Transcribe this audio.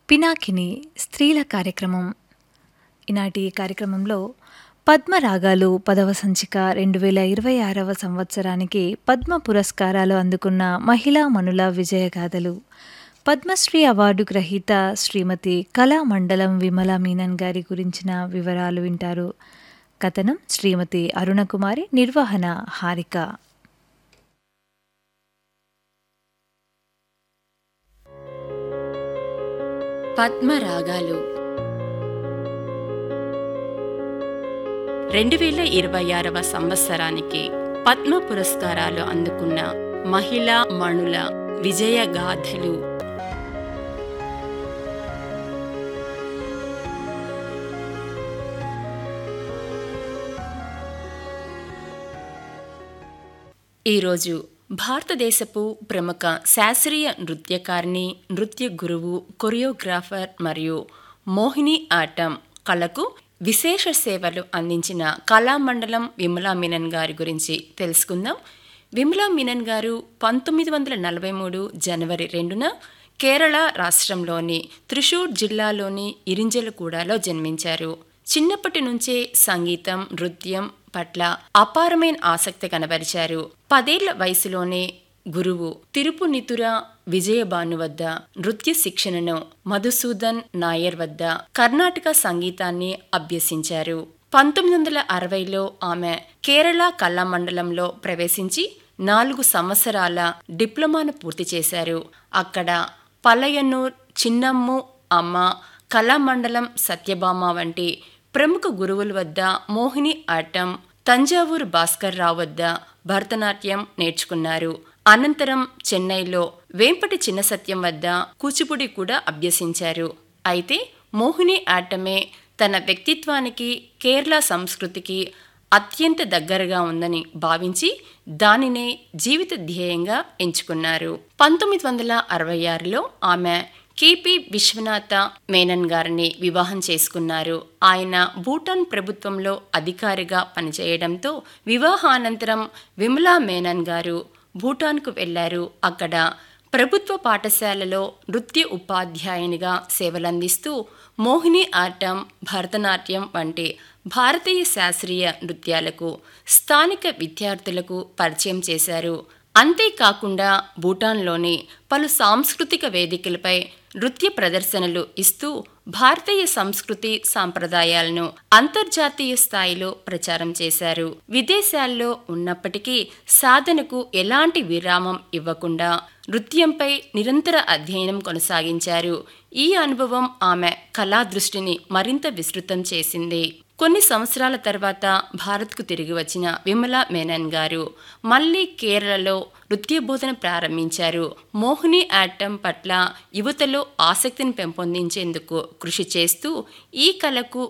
పినాకిని స్త్రీల కార్యక్రమం ఈనాటి కార్యక్రమంలో పద్మరాగాలు పదవ సంచిక రెండు వేల ఇరవై ఆరవ సంవత్సరానికి పద్మ పురస్కారాలు అందుకున్న మహిళా మనుల విజయగాథలు పద్మశ్రీ అవార్డు గ్రహీత శ్రీమతి కళామండలం విమల మీనన్ గారి గురించిన వివరాలు వింటారు కథనం శ్రీమతి అరుణకుమారి నిర్వహణ హారిక పద్మరాగాలు రెండు వేల ఇరవై ఆరవ సంవత్సరానికి పద్మ పురస్కారాలు అందుకున్న మహిళా మణుల విజయగాథలు ఈరోజు భారతదేశపు ప్రముఖ శాస్త్రీయ నృత్యకారిణి నృత్య గురువు కొరియోగ్రాఫర్ మరియు మోహిని ఆటం కళకు విశేష సేవలు అందించిన కళామండలం విమలా మీనన్ గారి గురించి తెలుసుకుందాం విమలా మీనన్ గారు పంతొమ్మిది వందల నలభై మూడు జనవరి రెండున కేరళ రాష్ట్రంలోని త్రిశూర్ జిల్లాలోని ఇరింజలగూడలో జన్మించారు చిన్నప్పటి నుంచే సంగీతం నృత్యం పట్ల అపారమైన ఆసక్తి కనబరిచారు పదేళ్ల వయసులోనే గురువు తిరుపునితుర విజయభాను వద్ద నృత్య శిక్షణను మధుసూదన్ నాయర్ వద్ద కర్ణాటక సంగీతాన్ని అభ్యసించారు పంతొమ్మిది వందల అరవైలో ఆమె కేరళ కళామండలంలో ప్రవేశించి నాలుగు సంవత్సరాల డిప్లొమాను పూర్తి చేశారు అక్కడ పలయన్నూర్ చిన్నమ్ము అమ్మ కళామండలం సత్యభామ వంటి ప్రముఖ గురువుల వద్ద మోహిని ఆటం తంజావూరు భాస్కర్ రావు వద్ద భరతనాట్యం నేర్చుకున్నారు అనంతరం చెన్నైలో వేంపటి చిన్నసత్యం వద్ద కూచిపూడి కూడా అభ్యసించారు అయితే మోహిని ఆటమే తన వ్యక్తిత్వానికి కేరళ సంస్కృతికి అత్యంత దగ్గరగా ఉందని భావించి దానినే జీవిత ధ్యేయంగా ఎంచుకున్నారు పంతొమ్మిది వందల అరవై ఆరులో ఆమె కేపీ విశ్వనాథ మేనన్ గారిని వివాహం చేసుకున్నారు ఆయన భూటాన్ ప్రభుత్వంలో అధికారిగా పనిచేయడంతో వివాహానంతరం విమలా మేనన్ గారు భూటాన్కు వెళ్లారు అక్కడ ప్రభుత్వ పాఠశాలలో నృత్య ఉపాధ్యాయునిగా సేవలందిస్తూ మోహిని ఆటం భరతనాట్యం వంటి భారతీయ శాస్త్రీయ నృత్యాలకు స్థానిక విద్యార్థులకు పరిచయం చేశారు అంతేకాకుండా భూటాన్లోని పలు సాంస్కృతిక వేదికలపై నృత్య ప్రదర్శనలు ఇస్తూ భారతీయ సంస్కృతి సాంప్రదాయాలను అంతర్జాతీయ స్థాయిలో ప్రచారం చేశారు విదేశాల్లో ఉన్నప్పటికీ సాధనకు ఎలాంటి విరామం ఇవ్వకుండా నృత్యంపై నిరంతర అధ్యయనం కొనసాగించారు ఈ అనుభవం ఆమె కళా దృష్టిని మరింత విస్తృతం చేసింది కొన్ని సంవత్సరాల తర్వాత భారత్కు తిరిగి వచ్చిన విమలా మేనన్ గారు మళ్ళీ కేరళలో నృత్య బోధన ప్రారంభించారు మోహిని ఆటం పట్ల యువతలో ఆసక్తిని పెంపొందించేందుకు కృషి చేస్తూ ఈ కళకు